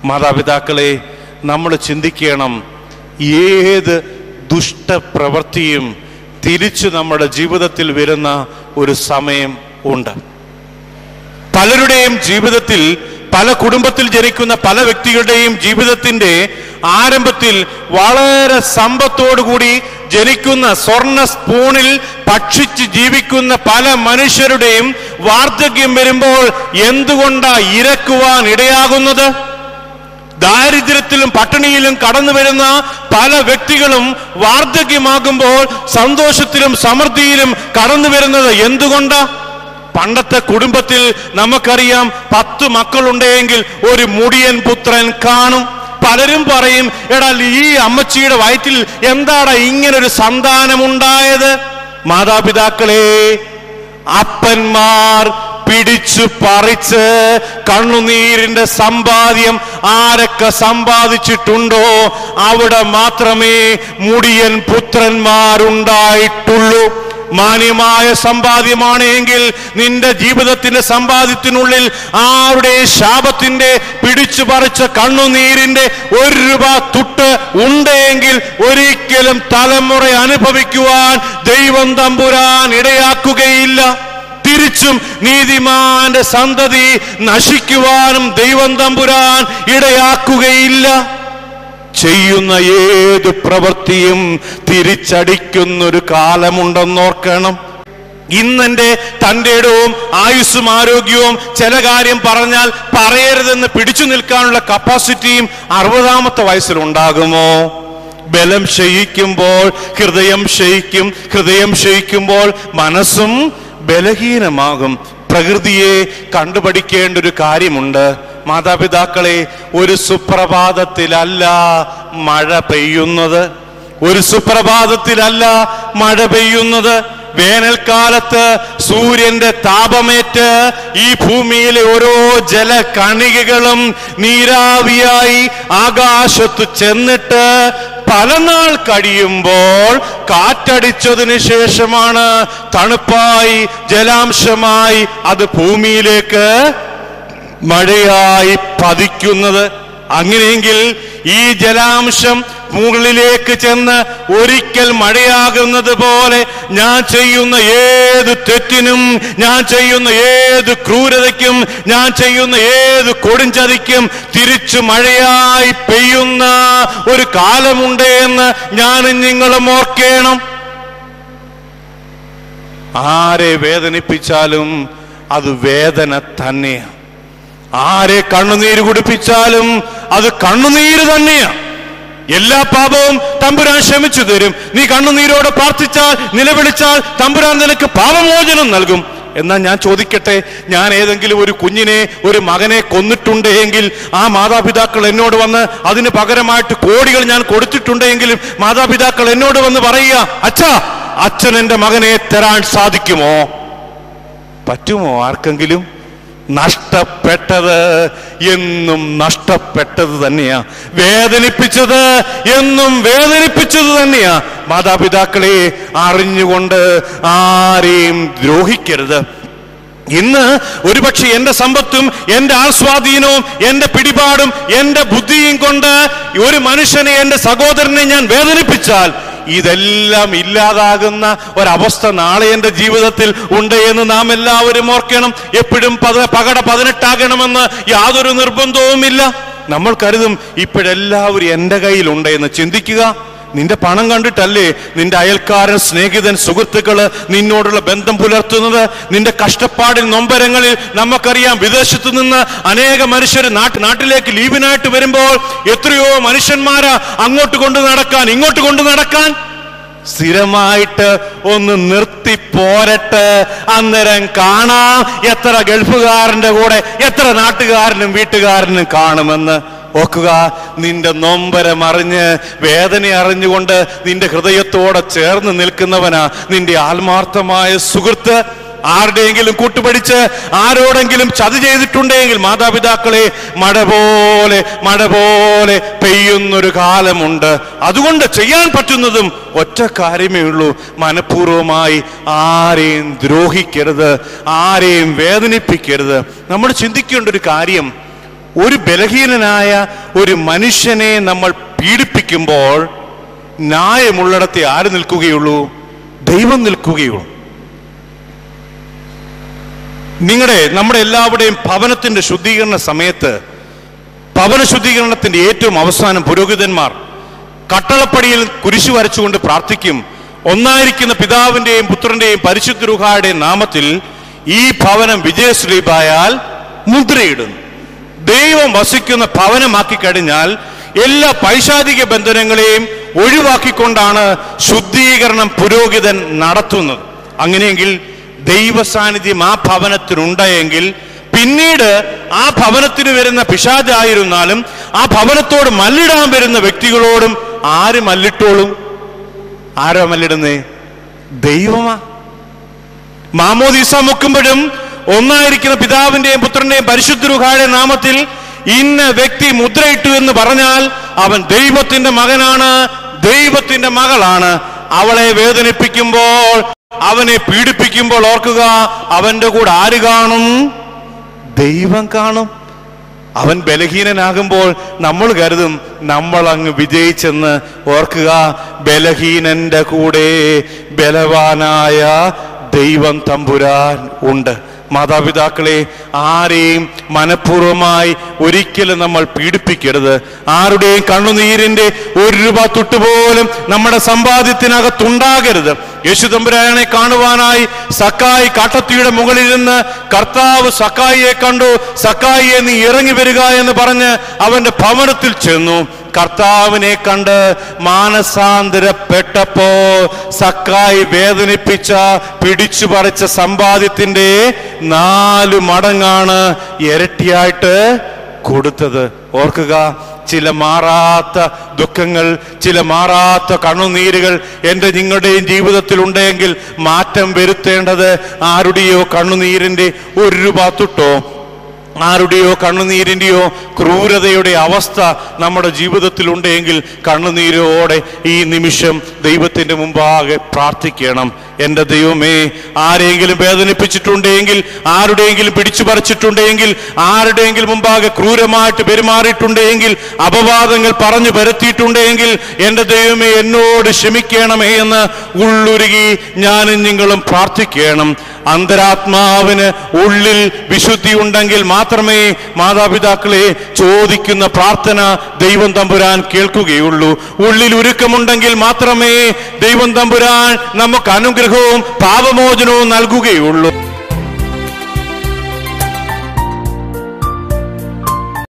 മാതാപിതാക്കളെ നമ്മൾ ചിന്തിക്കണം ഏത് ദുഷ്ടപ്രവൃത്തിയും തിരിച്ചു നമ്മുടെ ജീവിതത്തിൽ വരുന്ന ഒരു സമയം ഉണ്ട് പലരുടെയും ജീവിതത്തിൽ പല കുടുംബത്തിൽ ജനിക്കുന്ന പല വ്യക്തികളുടെയും ജീവിതത്തിന്റെ ആരംഭത്തിൽ വളരെ സമ്പത്തോടുകൂടി ജനിക്കുന്ന സ്വർണ്ണ സ്പൂണിൽ ഭക്ഷിച്ച് ജീവിക്കുന്ന പല മനുഷ്യരുടെയും വാർദ്ധക്യം വരുമ്പോൾ എന്തുകൊണ്ടാ ഇരക്കുവാൻ ഇടയാകുന്നത് ദാരിദ്ര്യത്തിലും പട്ടിണിയിലും കടന്നു വരുന്ന പല വ്യക്തികളും വാർദ്ധക്യമാകുമ്പോൾ സന്തോഷത്തിലും സമൃദ്ധിയിലും കടന്നു വരുന്നത് എന്തുകൊണ്ടാ പണ്ടത്തെ കുടുംബത്തിൽ നമുക്കറിയാം പത്ത് മക്കളുണ്ടെങ്കിൽ ഒരു മുടിയൻ പുത്രൻ കാണും പലരും പറയും എടാ ഈ അമ്മച്ചിയുടെ വയറ്റിൽ എന്താടാ ഇങ്ങനൊരു സന്താനമുണ്ടായത് മാതാപിതാക്കളെ അപ്പന്മാർ പിടിച്ചു പറിച്ച് കണ്ണുനീരിന്റെ സമ്പാദ്യം ആരൊക്കെ സമ്പാദിച്ചിട്ടുണ്ടോ അവിടെ മാത്രമേ മുടിയൻ പുത്രന്മാരുണ്ടായിട്ടുള്ളൂ മാന്യമായ സമ്പാദ്യമാണ് എങ്കിൽ നിന്റെ ജീവിതത്തിന്റെ സമ്പാദ്യത്തിനുള്ളിൽ ആരുടെ ശാപത്തിന്റെ പിടിച്ചു പറിച്ച കണ്ണുനീരിന്റെ ഒരു രൂപ തുട്ട് ഉണ്ടെങ്കിൽ ഒരിക്കലും തലമുറ അനുഭവിക്കുവാൻ ദൈവം തമ്പുരാൻ ഇടയാക്കുകയില്ല തിരിച്ചും നീതിമാന്റെ സന്തതി നശിക്കുവാനും ദൈവം തമ്പുരാൻ ഇടയാക്കുകയില്ല ചെയ്യുന്ന ഏത് പ്രവൃത്തിയും തിരിച്ചടിക്കുന്നൊരു കാലമുണ്ടെന്നോർക്കണം ഇന്നെന്റെ തൻ്റെ ഇടവും ആയുസ്സും ആരോഗ്യവും ചില കാര്യം പറഞ്ഞാൽ പറയരുതെന്ന് പിടിച്ചു നിൽക്കാനുള്ള കപ്പാസിറ്റിയും അറുപതാമത്തെ വയസ്സിൽ ഉണ്ടാകുമോ ബലം ക്ഷയിക്കുമ്പോൾ ഹൃദയം ക്ഷയിക്കും ഹൃദയം ക്ഷയിക്കുമ്പോൾ മനസ്സും ബലഹീനമാകും പ്രകൃതിയെ കണ്ടുപഠിക്കേണ്ട ഒരു കാര്യമുണ്ട് മാതാപിതാക്കളെ ഒരു സുപ്രഭാതത്തിലല്ല മഴ പെയ്യുന്നത് ഒരു സുപ്രഭാതത്തിലല്ല മഴ പെയ്യുന്നത് വേനൽക്കാലത്ത് സൂര്യന്റെ താപമേറ്റ് ഈ ഭൂമിയിലെ ഓരോ ജലകണികകളും നീരാവിയായി ആകാശത്ത് ചെന്നിട്ട് പല നാൾ കഴിയുമ്പോൾ കാറ്റടിച്ചതിന് ശേഷമാണ് തണുപ്പായി ജലാംശമായി അത് ഭൂമിയിലേക്ക് മഴയായി പതിക്കുന്നത് അങ്ങനെയെങ്കിൽ ഈ ജലാംശം മുകളിലേക്ക് ചെന്ന് ഒരിക്കൽ മഴയാകുന്നത് പോലെ ഞാൻ ചെയ്യുന്ന ഏത് തെറ്റിനും ഞാൻ ചെയ്യുന്ന ഏത് ക്രൂരതയ്ക്കും ഞാൻ ചെയ്യുന്ന ഏത് കൊടുംചതിക്കും തിരിച്ചു മഴയായി പെയ്യുന്ന ഒരു കാലമുണ്ട് എന്ന് ഞാനും നിങ്ങളും ഓർക്കേണം ആരെ വേദനിപ്പിച്ചാലും അത് വേദന തന്നെയാണ് ആരെ കണ്ണുനീര് കുടിപ്പിച്ചാലും അത് കണ്ണുനീര് തന്നെയാണ് എല്ലാ പാപവും തമ്പുരാൻ ക്ഷമിച്ചു തരും നീ കണ്ണുനീരോടെ പ്രാർത്ഥിച്ചാൽ നിലവിളിച്ചാൽ തമ്പുരാൻ നിനക്ക് പാപമോചനം നൽകും എന്നാൽ ഞാൻ ചോദിക്കട്ടെ ഞാൻ ഏതെങ്കിലും ഒരു കുഞ്ഞിനെ ഒരു മകനെ കൊന്നിട്ടുണ്ട് എങ്കിൽ ആ മാതാപിതാക്കൾ എന്നോട് വന്ന് അതിന് പകരമായിട്ട് കോടികൾ ഞാൻ കൊടുത്തിട്ടുണ്ടെങ്കിലും മാതാപിതാക്കൾ എന്നോട് വന്ന് പറയുക അച്ഛാ അച്ഛൻ എൻ്റെ മകനെ തരാൻ സാധിക്കുമോ പറ്റുമോ ആർക്കെങ്കിലും നഷ്ടപ്പെട്ടത് എന്നും നഷ്ടപ്പെട്ടത് തന്നെയാ വേദനിപ്പിച്ചത് എന്നും വേദനിപ്പിച്ചത് തന്നെയാ മാതാപിതാക്കളെ അറിഞ്ഞുകൊണ്ട് ആരെയും ദ്രോഹിക്കരുത് ഇന്ന് ഒരുപക്ഷെ എന്റെ സമ്പത്തും എന്റെ ആസ്വാധീനവും എന്റെ പിടിപാടും എന്റെ ബുദ്ധിയും കൊണ്ട് ഒരു മനുഷ്യനെ എന്റെ സഹോദരനെ ഞാൻ വേദനിപ്പിച്ചാൽ ഇതെല്ലാം ഇല്ലാതാകുന്ന ഒരവസ്ഥ നാളെ എൻ്റെ ജീവിതത്തിൽ ഉണ്ട് എന്ന് നാം എല്ലാവരും ഓർക്കണം എപ്പോഴും പത പകട പതിനെട്ടാകണമെന്ന് യാതൊരു നിർബന്ധവുമില്ല നമ്മൾ കരുതും ഇപ്പോഴെല്ലാവരും എൻ്റെ കയ്യിലുണ്ട് എന്ന് ചിന്തിക്കുക നിന്റെ പണം കണ്ടിട്ടല്ലേ നിന്റെ അയൽക്കാരൻ സ്നേഹിതൻ സുഹൃത്തുക്കള് നിന്നോടുള്ള ബന്ധം പുലർത്തുന്നത് നിന്റെ കഷ്ടപ്പാടിൽ നൊമ്പരങ്ങളിൽ നമുക്കറിയാം വിദേശത്തു നിന്ന് അനേക മനുഷ്യർ നാട്ട് നാട്ടിലേക്ക് ലീവിനായിട്ട് വരുമ്പോൾ എത്രയോ മനുഷ്യന്മാരാ അങ്ങോട്ട് കൊണ്ട് നടക്കാൻ ഇങ്ങോട്ട് കൊണ്ട് നടക്കാൻ സ്ഥിരമായിട്ട് ഒന്ന് നിർത്തി പോരട്ടെ അന്നേരം കാണാം എത്ര ഗൾഫുകാരന്റെ കൂടെ എത്ര നാട്ടുകാരനും വീട്ടുകാരനും കാണുമെന്ന് ഓക്കുക നിന്റെ നൊമ്പരം അറിഞ്ഞ് വേദന അറിഞ്ഞുകൊണ്ട് നിന്റെ ഹൃദയത്തോടെ ചേർന്ന് നിൽക്കുന്നവനാ നിന്റെ ആത്മാർത്ഥമായ സുഹൃത്ത് ആരുടെയെങ്കിലും കൂട്ടുപടിച്ച് ആരോടെങ്കിലും ചതി ചെയ്തിട്ടുണ്ടെങ്കിൽ മാതാപിതാക്കളെ മഴ പോലെ മഴ പോലെ പെയ്യുന്നൊരു കാലമുണ്ട് അതുകൊണ്ട് ചെയ്യാൻ പറ്റുന്നതും ഒറ്റ കാര്യമേ ഉള്ളൂ മനഃപൂർവ്വമായി ആരെയും ദ്രോഹിക്കരുത് ആരെയും വേദനിപ്പിക്കരുത് നമ്മൾ ചിന്തിക്കേണ്ട ഒരു കാര്യം ഒരു ബലഹീനനായ ഒരു മനുഷ്യനെ നമ്മൾ പീഡിപ്പിക്കുമ്പോൾ ന്യായമുള്ളിടത്തെ ആര് നിൽക്കുകയുള്ളൂ ദൈവം നിൽക്കുകയുള്ളൂ നിങ്ങളുടെ നമ്മുടെ എല്ലാവരുടെയും ഭവനത്തിന്റെ ശുദ്ധീകരണ സമയത്ത് ഭവന ശുദ്ധീകരണത്തിന്റെ ഏറ്റവും അവസാനം പുരോഹിതന്മാർ കട്ടളപ്പടിയിൽ കുരിശു വരച്ചുകൊണ്ട് പ്രാർത്ഥിക്കും ഒന്നായിരിക്കുന്ന പിതാവിന്റെയും പുത്രന്റെയും പരിശുദ്ധ രുഹായുടെയും നാമത്തിൽ ഈ ഭവനം വിജയശ്രീപായാൽ മുദ്രയിടുന്നു ദൈവം വസിക്കുന്ന ഭവനമാക്കി കഴിഞ്ഞാൽ എല്ലാ പൈശാചിക ബന്ധനങ്ങളെയും ഒഴിവാക്കിക്കൊണ്ടാണ് ശുദ്ധീകരണം പുരോഹിതൻ നടത്തുന്നത് അങ്ങനെയെങ്കിൽ ദൈവ സാന്നിധ്യം ആ ഭവനത്തിനുണ്ടെങ്കിൽ പിന്നീട് ആ ഭവനത്തിന് വരുന്ന പിശാചായിരുന്നാലും ആ ഭവനത്തോട് മല്ലിടാൻ വരുന്ന വ്യക്തികളോടും ആര് മല്ലിട്ടോളും ആരാ മല്ലിടുന്നേ ദൈവമാ മാമോദീസ മുക്കുമ്പോഴും ഒന്നായിരിക്കുന്ന പിതാവിന്റെയും പുത്രന്റെയും പരിശുദ്ധ റുഹായുടെ നാമത്തിൽ ഇന്ന വ്യക്തി മുദ്രയിട്ടു എന്ന് പറഞ്ഞാൽ അവൻ ദൈവത്തിന്റെ മകനാണ് ദൈവത്തിന്റെ മകളാണ് അവളെ വേദനിപ്പിക്കുമ്പോൾ അവനെ പീഡിപ്പിക്കുമ്പോൾ ഓർക്കുക അവന്റെ കൂടെ ആര് കാണും ദൈവം കാണും അവൻ ബലഹീനനാകുമ്പോൾ നമ്മൾ കരുതും നമ്മൾ അങ്ങ് വിജയിച്ചെന്ന് ഓർക്കുക ബലഹീനന്റെ കൂടെ ബലവാനായ ദൈവം തമ്പുരാൻ ഉണ്ട് മാതാപിതാക്കളെ ആരെയും മനഃപൂർവ്വമായി ഒരിക്കലും നമ്മൾ പീഡിപ്പിക്കരുത് ആരുടെയും കണ്ണുനീരിന്റെ ഒരു രൂപ തൊട്ടുപോലും നമ്മുടെ സമ്പാദ്യത്തിനകത്തുണ്ടാകരുത് യേശു തമ്പുരാനെ കാണുവാനായി സക്കായി കാട്ടത്തിയുടെ മുകളിൽ നിന്ന് കർത്താവ് സക്കായിയെ കണ്ടു സക്കായിയെ നീ ഇറങ്ങി വരിക എന്ന് പറഞ്ഞ് അവന്റെ ഭവനത്തിൽ ചെന്നു കർത്താവിനെ കണ്ട് മാനസാന്തരപ്പെട്ടപ്പോ സക്കായി വേദനിപ്പിച്ച പിടിച്ചു പറിച്ച സമ്പാദ്യത്തിന്റെ നാലു മടങ്ങാണ് ഇരട്ടിയായിട്ട് കൊടുത്തത് ഓർക്കുക ചില മാറാത്ത ദുഃഖങ്ങൾ ചില മാറാത്ത കണ്ണുനീരുകൾ എൻ്റെ നിങ്ങളുടെയും ജീവിതത്തിൽ ഉണ്ടെങ്കിൽ മാറ്റം വരുത്തേണ്ടത് ആരുടെയോ കണ്ണുനീരിൻ്റെ ഒരു രൂപ തൊട്ടോ ആരുടെയോ കണ്ണുനീരിൻ്റെയോ ക്രൂരതയുടെ അവസ്ഥ നമ്മുടെ ജീവിതത്തിൽ ഉണ്ടെങ്കിൽ കണ്ണുനീരോടെ ഈ നിമിഷം ദൈവത്തിൻ്റെ മുമ്പാകെ പ്രാർത്ഥിക്കണം എൻ്റെ ദൈവമേ ആരെങ്കിലും വേദനിപ്പിച്ചിട്ടുണ്ടെങ്കിൽ ആരുടെയെങ്കിലും പിടിച്ചു പറിച്ചിട്ടുണ്ടെങ്കിൽ ആരുടെയെങ്കിലും മുമ്പാകെ ക്രൂരമായിട്ട് പെരുമാറിയിട്ടുണ്ടെങ്കിൽ അപവാദങ്ങൾ പറഞ്ഞു പരത്തിയിട്ടുണ്ടെങ്കിൽ എൻ്റെ ദൈവമേ എന്നോട് ക്ഷമിക്കണമേ എന്ന് ഉള്ളുരുകി ഞാനും നിങ്ങളും പ്രാർത്ഥിക്കണം അന്തരാത്മാവിന് ഉള്ളിൽ വിശുദ്ധി ഉണ്ടെങ്കിൽ മാത്രമേ മാതാപിതാക്കളെ ചോദിക്കുന്ന പ്രാർത്ഥന ദൈവം തമ്പുരാൻ കേൾക്കുകയുള്ളൂ ഉള്ളിൽ ഉരുക്കമുണ്ടെങ്കിൽ മാത്രമേ ദൈവം തമ്പുരാൻ നമുക്ക് അനുഗ്രഹവും പാപമോചനവും നൽകുകയുള്ളൂ